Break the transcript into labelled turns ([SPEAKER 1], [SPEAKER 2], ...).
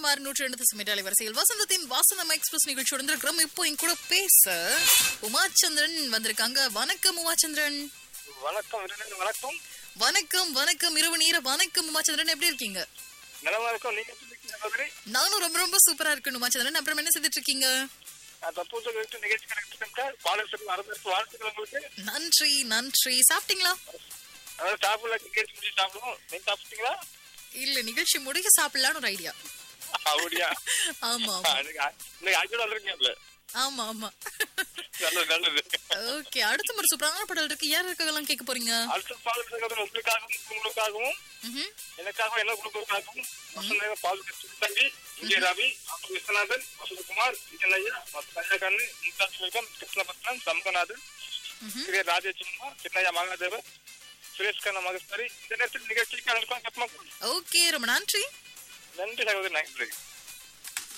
[SPEAKER 1] FM ஆறு நூற்றி ரெண்டு சிமெண்டாலை வரிசையில் வசந்தத்தின் வாசனம் எக்ஸ்பிரஸ் நிகழ்ச்சி இருக்கிறோம் இப்போ என் கூட பேச உமாச்சந்திரன் வந்திருக்காங்க வணக்கம் உமாச்சந்திரன்
[SPEAKER 2] வணக்கம் விருந்தினர் வணக்கம்
[SPEAKER 1] வணக்கம் வணக்கம் இரவு நேர வணக்கம் உமாச்சந்திரன் எப்படி இருக்கீங்க
[SPEAKER 2] நலமா இருக்கும் நீங்க எப்படி இருக்கீங்க சகோதரி
[SPEAKER 1] நானும் ரொம்ப ரொம்ப சூப்பரா இருக்கேன் உமாச்சந்திரன் அப்புறம் என்ன செய்துட்டு இருக்கீங்க
[SPEAKER 2] நான் தற்போது குறித்து நிகழ்ச்சி கிடைக்கிட்டு பாடல் அரசு வாழ்த்துக்கள் உங்களுக்கு
[SPEAKER 1] நன்றி நன்றி சாப்பிட்டீங்களா
[SPEAKER 2] அதாவது சாப்பிடல நிகழ்ச்சி முடிச்சு சாப்பிடுவோம் நீங்க சாப்பிட்டீங்களா
[SPEAKER 1] இல்ல நிகழ்ச்சி முடிக்க சாப்பிடலான்னு ஒரு ஐடியா
[SPEAKER 2] அப்படியா
[SPEAKER 1] ஆமா ஆமா
[SPEAKER 2] இன்னைக்கு அஞ்சு வந்துருக்கீங்கல்ல
[SPEAKER 1] ஆமா ஆமா
[SPEAKER 2] நல்லது நல்லது
[SPEAKER 1] ஓகே அடுத்த ஒரு சூப்பரான பாடல் இருக்கு யார் இருக்கலாம் கேட்க போறீங்க
[SPEAKER 2] அடுத்த பாடல் சகோதரி உங்களுக்காகவும் உங்களுக்காகவும்
[SPEAKER 1] ம்ஹும்.
[SPEAKER 2] எனக்காகவும் என்ன குடும்பங்களுக்காகவும் வசந்தேக பால் தம்பி இங்கே ரவி அப்புறம் விஸ்வநாதன் வசந்தகுமார் விஜயனையா மற்றும் கண்ணு மும்தாஜ் பேகம் கிருஷ்ணபத்ரன் சம்பநாதன்
[SPEAKER 1] ம்ஹும்.
[SPEAKER 2] திரு ராஜேஷ்குமா சின்னையா மகாதேவர் சுரேஷ் கண்ண மகஸ்தரி இந்த நேரத்தில் நிகழ்ச்சிக்கு அனுப்பலாம் கேட்போம்
[SPEAKER 1] ஓகே ரொம்ப நன்றி
[SPEAKER 2] நன்றி சகோதரி நன்றி